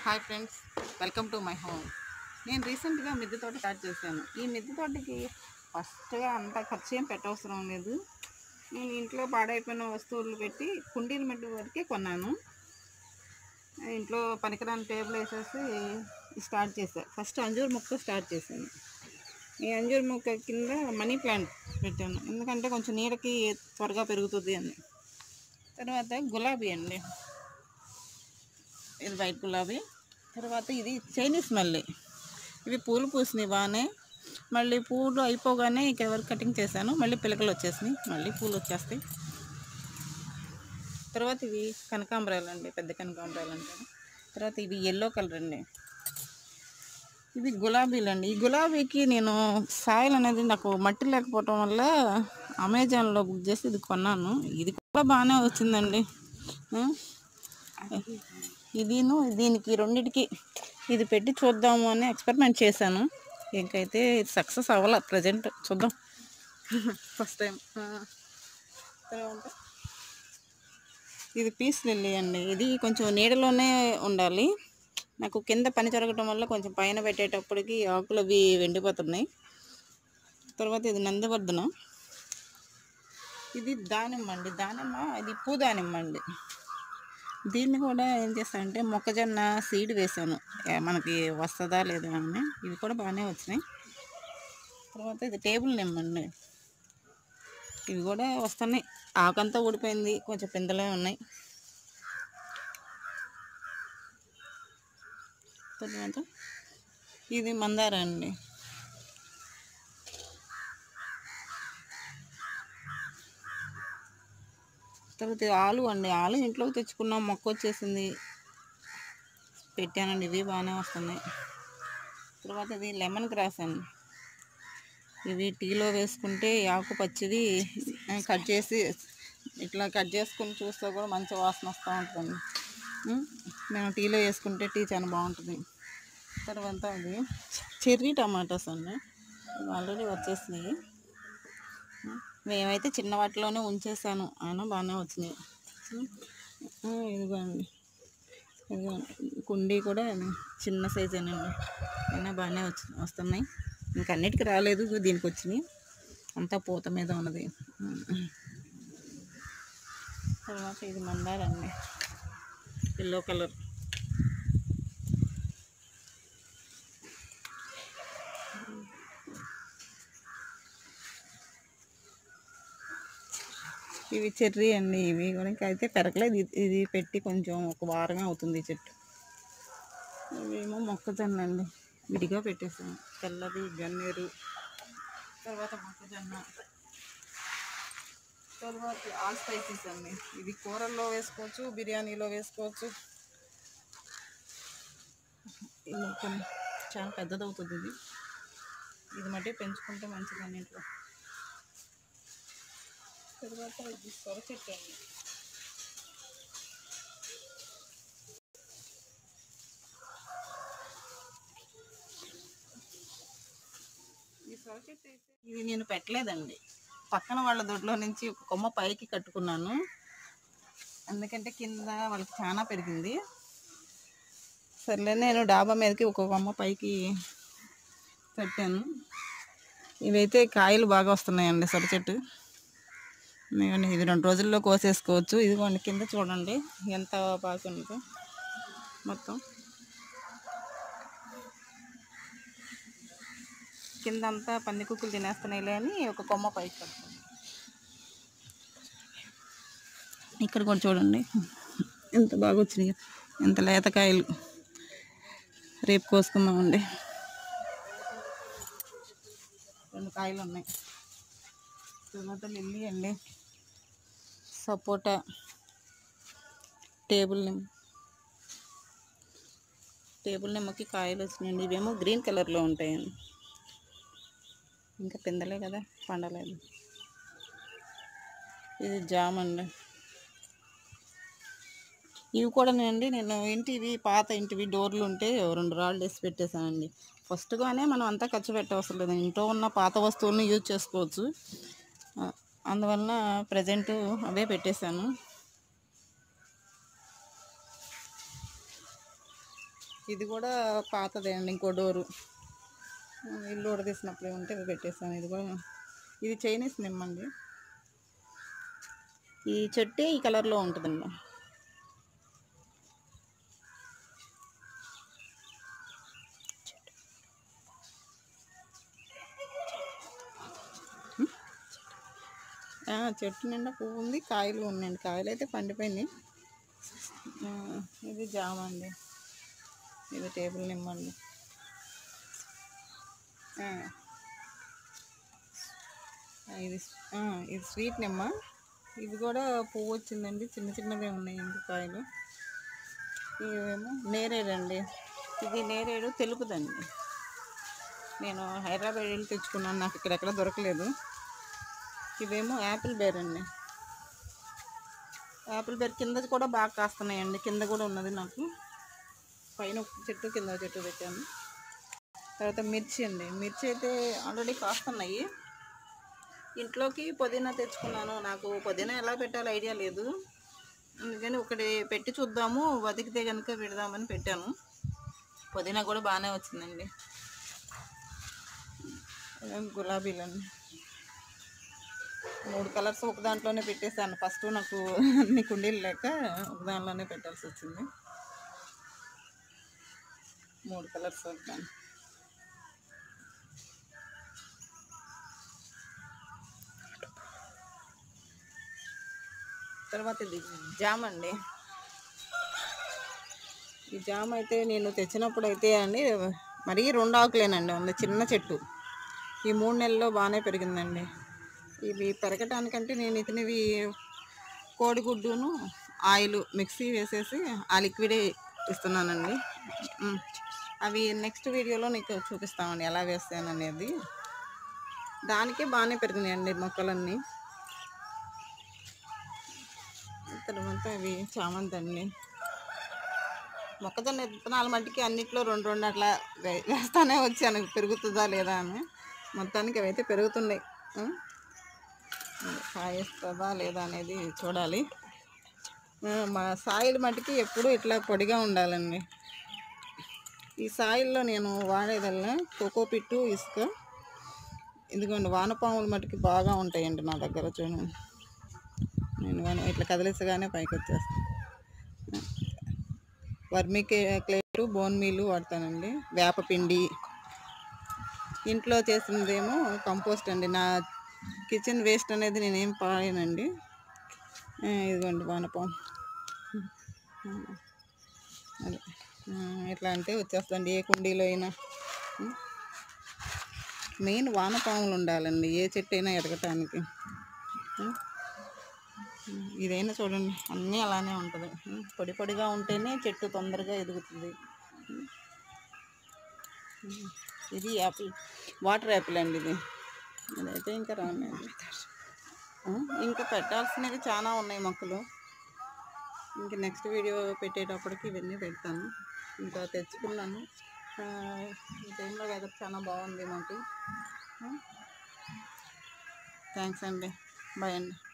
Hi friends welcome to my home నేను రీసెంట్గా మిద్దె తోట స్టార్ట్ చేశాను ఈ మిద్దె తోటకి ఫస్ట్గా అంత ఖర్చు ఏం పెట్టవసరం లేదు నేను ఇంట్లో పాడైపోయిన వస్తువులు పెట్టి కుండీల మట్టి వరకే కొన్నాను ఇంట్లో పనికిరాని టేబుల్ వేసేసి స్టార్ట్ చేశాను ఫస్ట్ అంజూరు మొక్క స్టార్ట్ చేశాను ఈ అంజూరు మొక్క కింద మనీ ప్లాంట్ పెట్టాను ఎందుకంటే కొంచెం నీడకి త్వరగా పెరుగుతుంది అని తర్వాత గులాబీ అండి ఇది వైట్ గులాబీ తర్వాత ఇది చైనీస్ మల్లె ఇవి పూలు పూసినాయి బాగానే మళ్ళీ పూలు అయిపోగానే ఇక ఎవరు కటింగ్ చేశాను మళ్ళీ పిలకలు వచ్చేసినాయి మళ్ళీ పూలు వచ్చేస్తాయి తర్వాత ఇవి కనకాంబరాలు అండి పెద్ద కనకాంబరాలు అంటారు తర్వాత ఇవి ఎల్లో కలర్ అండి ఇవి గులాబీలు అండి ఈ గులాబీకి నేను సాయిల్ అనేది నాకు మట్టి లేకపోవటం వల్ల అమెజాన్లో బుక్ చేసి ఇది కొన్నాను ఇది కూడా బాగానే వచ్చిందండి ఆ? ఇదిను దీనికి రెండిటికి ఇది పెట్టి చూద్దాము అని ఎక్స్పెరిమెంట్ చేశాను ఇంకైతే ఇది సక్సెస్ అవ్వాల ప్రజెంట్ చూద్దాం ఫస్ట్ టైం తర్వాత ఇది పీస్ లిల్లీ అండి ఇది కొంచెం నీడలోనే ఉండాలి నాకు కింద పని జరగటం వల్ల కొంచెం పైన పెట్టేటప్పటికి ఆకులు అవి ఎండిపోతున్నాయి తర్వాత ఇది నందవర్ధన ఇది దానిమ్మ అండి దానిమ్మ ఇది పూ దానిమ్మ అండి దీన్ని కూడా ఏం చేస్తానంటే మొక్కజొన్న సీడ్ వేసాను ఏ, మనకి వస్తుందా లేదా అని ఇవి కూడా బాగానే వచ్చినాయి తర్వాత ఇది టేబుల్ నిమ్మండి ఇవి కూడా వస్తున్నాయి ఆకంతా ఊడిపోయింది కొంచెం పిందలే ఉన్నాయి తర్వాత ఇది మందార అండి తర్వాత ఇది ఆలు అండి ఆలు ఇంట్లోకి తెచ్చుకున్నాం మొక్క వచ్చేసింది పెట్టానండి ఇవి బాగానే వస్తున్నాయి తర్వాత ఇది లెమన్ గ్రాస్ అండి ఇవి టీలో వేసుకుంటే ఈ ఆకు పచ్చిది ఆ, కట్ చేసి ఇట్లా కట్ చేసుకుని చూస్తే కూడా మంచి వాసన వస్తూ ఉంటుంది ఉమ్, మేము టీలో వేసుకుంటే టీ చాలా బాగుంటుంది తర్వాత అది చెర్రీ టమాటాస్ అండి ఇవి ఆల్రెడీ వచ్చేసినాయి మేమైతే చిన్న వాటిలోనే ఉంచేసాను అయినా బాగానే వచ్చినాయి ఆ, ఇదిగోండి ఇదిగోండి కుండీ కూడా చిన్న సైజేనండి అయినా బాగానే వచ్చి వస్తున్నాయి ఇంకా అన్నిటికీ రాలేదు ఇదిగో దీనికి వచ్చినాయి అంతా పూత మీద ఉన్నది తర్వాత ఇది మందారండి ఎల్లో కలర్ ఇవి చెర్రీ అండి ఇవి కూడా ఇంకా అయితే పెరగలేదు ఇది- ఇది పెట్టి కొంచెం ఒక వారమే అవుతుంది ఈ చెట్టు ఇవేమో మొక్కజొన్న అండి విడిగా పెట్టేసాము తెల్లది గన్నేరు తర్వాత మొక్కజొన్న తర్వాత ఆల్ స్పైసెస్ అండి ఇది కూరల్లో వేసుకోవచ్చు బిర్యానీలో వేసుకోవచ్చు ఇది మొత్తం చాలా పెద్దది అవుతుంది ఇది ఇది మట్టి పెంచుకుంటే మంచిది అన్నింటిలో తర్వాత ఇది సొర చెట్టు అండి ఈ సొర చెట్టు అయితే ఇది నేను పెట్టలేదండి పక్కన వాళ్ళ దొడ్లో నుంచి ఒక కొమ్మ పైకి కట్టుకున్నాను ఎందుకంటే కింద వాళ్ళకి చాలా పెరిగింది సర్లే నేను డాబా మీదకి ఒక కొమ్మ పైకి పెట్టాను ఇవైతే కాయలు బాగా వస్తున్నాయండి సొర చెట్టు ఇదిగోండి, ఇది రెండు రోజుల్లో కోసేసుకోవచ్చు ఇదిగోండి కింద చూడండి ఎంత బాగా ఉందో మొత్తం కింద అంతా పంది కుక్కలు తినేస్తున్నాయిలే అని ఒక కొమ్మ పైకి కడుతుంది ఇక్కడ కూడా చూడండి ఎంత బాగా వచ్చినాయి ఎంత లేతకాయలు రేపు కోసుకుందామండి రెండు కాయలు ఉన్నాయి తర్వాత లిల్లీ అండి సపోటా టేబుల్ నిమ్మ టేబుల్ నిమ్మకి కాయలు వచ్చినాయండి ఇవేమో గ్రీన్ కలర్లో ఉంటాయండి ఇంకా పిందలే కదా పండలేదు ఇది జామ్ అండి ఇవి కూడా అండి నేను ఇంటివి పాత ఇంటివి డోర్లు ఉంటే రెండు రాళ్ళు వేసి పెట్టేశానండి ఫస్ట్గానే మనం అంతా ఖర్చు పెట్టవసరం లేదు ఇంట్లో ఉన్న పాత వస్తువులను యూజ్ చేసుకోవచ్చు ఆ, అందువలన ప్రజెంట్ అవే పెట్టేశాను ఇది కూడా పాతదే అండి ఇంకో డోరు ఆ, ఇల్లు ఉడదీసినప్పుడు ఉంటే ఇది పెట్టేసాను ఇది కూడా ఇది చైనీస్ నిమ్మండి ఈ చెట్టే ఈ కలర్లో ఉంటుందండి ఆ, చెట్టు నిండా పువ్వు ఉంది కాయలు ఉన్నాయండి కాయలు అయితే పండిపోయినాయి ఆ, ఇది జామ అండి ఇది టేబుల్ నిమ్మండి ఆ. ఆ, ఇది ఆ, ఇది స్వీట్ నిమ్మ ఇది కూడా పువ్వు వచ్చిందండి చిన్న చిన్నవే ఉన్నాయండి కాయలు ఇవేమో నేరేడండి ఇది నేరేడు తెలుపుదండి నేను హైదరాబాద్ వెళ్ళి తెచ్చుకున్నాను నాకు ఇక్కడ ఎక్కడ దొరకలేదు ఇవేమో యాపిల్ బేర్ అండి యాపిల్ బేర్ కింద కూడా బాగా కాస్తున్నాయండి కింద కూడా ఉన్నది నాకు పైన ఒక చెట్టు కింద ఒక చెట్టు పెట్టాను తర్వాత మిర్చి అండి మిర్చి అయితే ఆల్రెడీ కాస్తున్నాయి ఇంట్లోకి పుదీనా తెచ్చుకున్నాను నాకు పుదీనా ఎలా పెట్టాలో ఐడియా లేదు అందుకని ఒకటి పెట్టి చూద్దాము బతికితే కనుక పెడదామని పెట్టాను పుదీనా కూడా బాగానే వచ్చిందండి ఇవేం గులాబీలండి మూడు కలర్స్ ఒక దాంట్లోనే పెట్టేశాను ఫస్ట్ నాకు అన్ని కుండీలు లేక ఒక దాంట్లోనే పెట్టాల్సి వచ్చింది మూడు కలర్స్ పెట్టాను తర్వాత ఇది జామ్ అండి ఈ జామ్ అయితే నేను తెచ్చినప్పుడు అయితే అండి మరీ రెండు ఆకులేనండి ఉంది చిన్న చెట్టు ఈ మూడు నెలల్లో బాగానే పెరిగిందండి ఇవి పెరగటానికంటే నేను ఇతనివి కోడిగుడ్డును ఆయిల్ మిక్సీ వేసేసి ఆ లిక్విడే ఇస్తున్నానండి ఉమ్. అవి నెక్స్ట్ వీడియోలో నీకు చూపిస్తామండి ఎలా వేస్తాను అనేది దానికే బాగానే పెరిగినాయండి మొక్కలన్నీ తర్వాత అవి చామంతి అండి మొక్కజొన్న విత్తనాల మట్టికి అన్నిట్లో రెండు రెండు అట్లా వే- వేస్తానే వచ్చాను పెరుగుతుందా లేదా అని మొత్తానికి అవైతే పెరుగుతున్నాయి ఆ? కాయేస్తుందా లేదా అనేది చూడాలి ఆ, మా సాయిల్ మట్టికి ఎప్పుడు ఇట్లా పొడిగా ఉండాలండి ఈ సాయిల్లో నేను వాడేదల్లా కోకో పిట్టు ఇసుక ఇదిగోండి వానపాముల మట్టికి బాగా ఉంటాయండి నా దగ్గర చూడండి నేను కానీ ఇట్లా కదిలిసగానే పైకి వచ్చేస్తాను వర్మీ క్లేటు బోన్ మీలు వాడతానండి వేపపిండి ఇంట్లో చేసినదేమో కంపోస్ట్ అండి నా కిచెన్ వేస్ట్ అనేది నేనేం పాడానండి ఇదిగోండి వానపాం అదే ఆ, ఎట్లా అంటే వచ్చేస్తుందండి ఏ కుండీలో అయినా మెయిన్ వానపాములు ఉండాలండి ఏ చెట్టు అయినా ఎదగటానికి ఆ? ఇదైనా చూడండి అన్నీ అలానే ఉంటుంది ఉమ్, పొడి పొడిగా ఉంటేనే చెట్టు తొందరగా ఎదుగుతుంది ఉమ్, ఇది యాపిల్ వాటర్ యాపిల్ అండి ఇది ఇదైతే ఇంకా రాలేదు ఆ, ఇంకా పెట్టాల్సినవి చాలా ఉన్నాయి మొక్కలు ఇంకా నెక్స్ట్ వీడియో పెట్టేటప్పటికి ఇవన్నీ పెడతాను ఇంకా తెచ్చుకున్నాను ఆ, ఈ టైంలో వెదర్ చాలా బాగుంది మాకు థ్యాంక్స్ అండి బాయ్ అండి